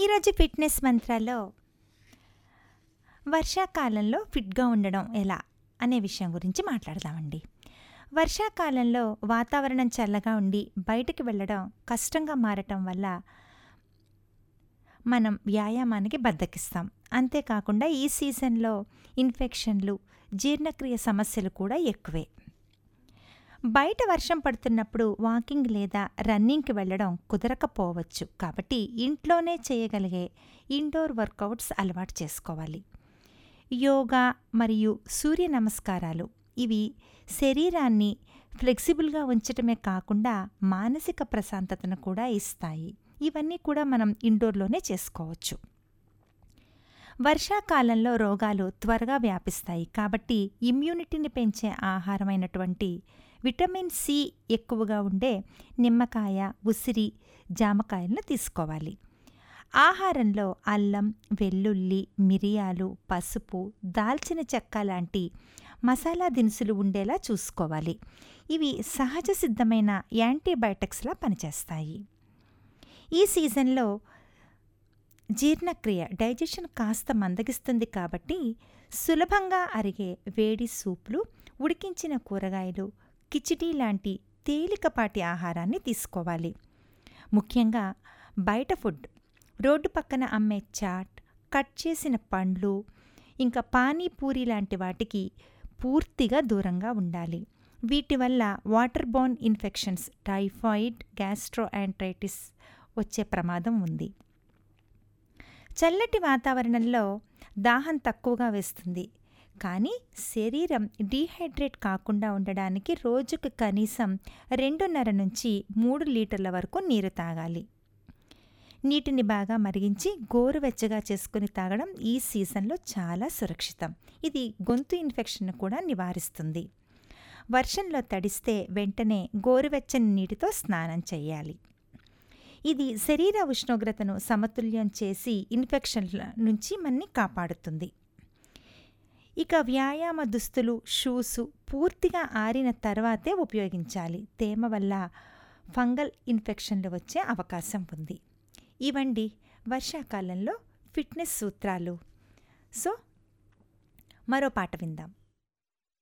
ఈరోజు ఫిట్నెస్ మంత్రాల్లో వర్షాకాలంలో ఫిట్గా ఉండడం ఎలా అనే విషయం గురించి మాట్లాడదామండి వర్షాకాలంలో వాతావరణం చల్లగా ఉండి బయటికి వెళ్ళడం కష్టంగా మారటం వల్ల మనం వ్యాయామానికి బద్దకిస్తాం అంతేకాకుండా ఈ సీజన్లో ఇన్ఫెక్షన్లు జీర్ణక్రియ సమస్యలు కూడా ఎక్కువే బయట వర్షం పడుతున్నప్పుడు వాకింగ్ లేదా రన్నింగ్కి వెళ్ళడం కుదరకపోవచ్చు కాబట్టి ఇంట్లోనే చేయగలిగే ఇండోర్ వర్కౌట్స్ అలవాటు చేసుకోవాలి యోగా మరియు సూర్య నమస్కారాలు ఇవి శరీరాన్ని ఫ్లెక్సిబుల్గా ఉంచటమే కాకుండా మానసిక ప్రశాంతతను కూడా ఇస్తాయి ఇవన్నీ కూడా మనం ఇండోర్లోనే చేసుకోవచ్చు వర్షాకాలంలో రోగాలు త్వరగా వ్యాపిస్తాయి కాబట్టి ఇమ్యూనిటీని పెంచే ఆహారమైనటువంటి విటమిన్ సి ఎక్కువగా ఉండే నిమ్మకాయ ఉసిరి జామకాయలను తీసుకోవాలి ఆహారంలో అల్లం వెల్లుల్లి మిరియాలు పసుపు దాల్చిన చెక్క లాంటి మసాలా దినుసులు ఉండేలా చూసుకోవాలి ఇవి సహజ సిద్ధమైన యాంటీబయాటిక్స్లా పనిచేస్తాయి ఈ సీజన్లో జీర్ణక్రియ డైజెషన్ కాస్త మందగిస్తుంది కాబట్టి సులభంగా అరిగే వేడి సూపులు ఉడికించిన కూరగాయలు కిచిడీ లాంటి తేలికపాటి ఆహారాన్ని తీసుకోవాలి ముఖ్యంగా బయట ఫుడ్ రోడ్డు పక్కన అమ్మే చాట్ కట్ చేసిన పండ్లు ఇంకా పానీపూరి లాంటి వాటికి పూర్తిగా దూరంగా ఉండాలి వీటి వల్ల water borne infections typhoid gastroenteritis వచ్చే ప్రమాదం ఉంది చల్లటి వాతావరణంలో దాహం తక్కువగా వేస్తుంది కానీ శరీరం డీహైడ్రేట్ కాకుండా ఉండడానికి రోజుకు కనీసం రెండున్నర నుంచి మూడు లీటర్ల వరకు నీరు తాగాలి నీటిని బాగా మరిగించి గోరువెచ్చగా చేసుకుని తాగడం ఈ సీజన్లో చాలా సురక్షితం ఇది గొంతు ఇన్ఫెక్షన్ కూడా నివారిస్తుంది వర్షంలో తడిస్తే వెంటనే గోరువెచ్చని నీటితో స్నానం చేయాలి ఇది శరీర ఉష్ణోగ్రతను సమతుల్యం చేసి ఇన్ఫెక్షన్ల నుంచి మన్ని కాపాడుతుంది ఇక వ్యాయామ దుస్తులు షూసు పూర్తిగా ఆరిన తర్వాతే ఉపయోగించాలి తేమ వల్ల ఫంగల్ ఇన్ఫెక్షన్లు వచ్చే అవకాశం ఉంది ఇవండి వర్షాకాలంలో ఫిట్నెస్ సూత్రాలు సో మరో పాట విందాం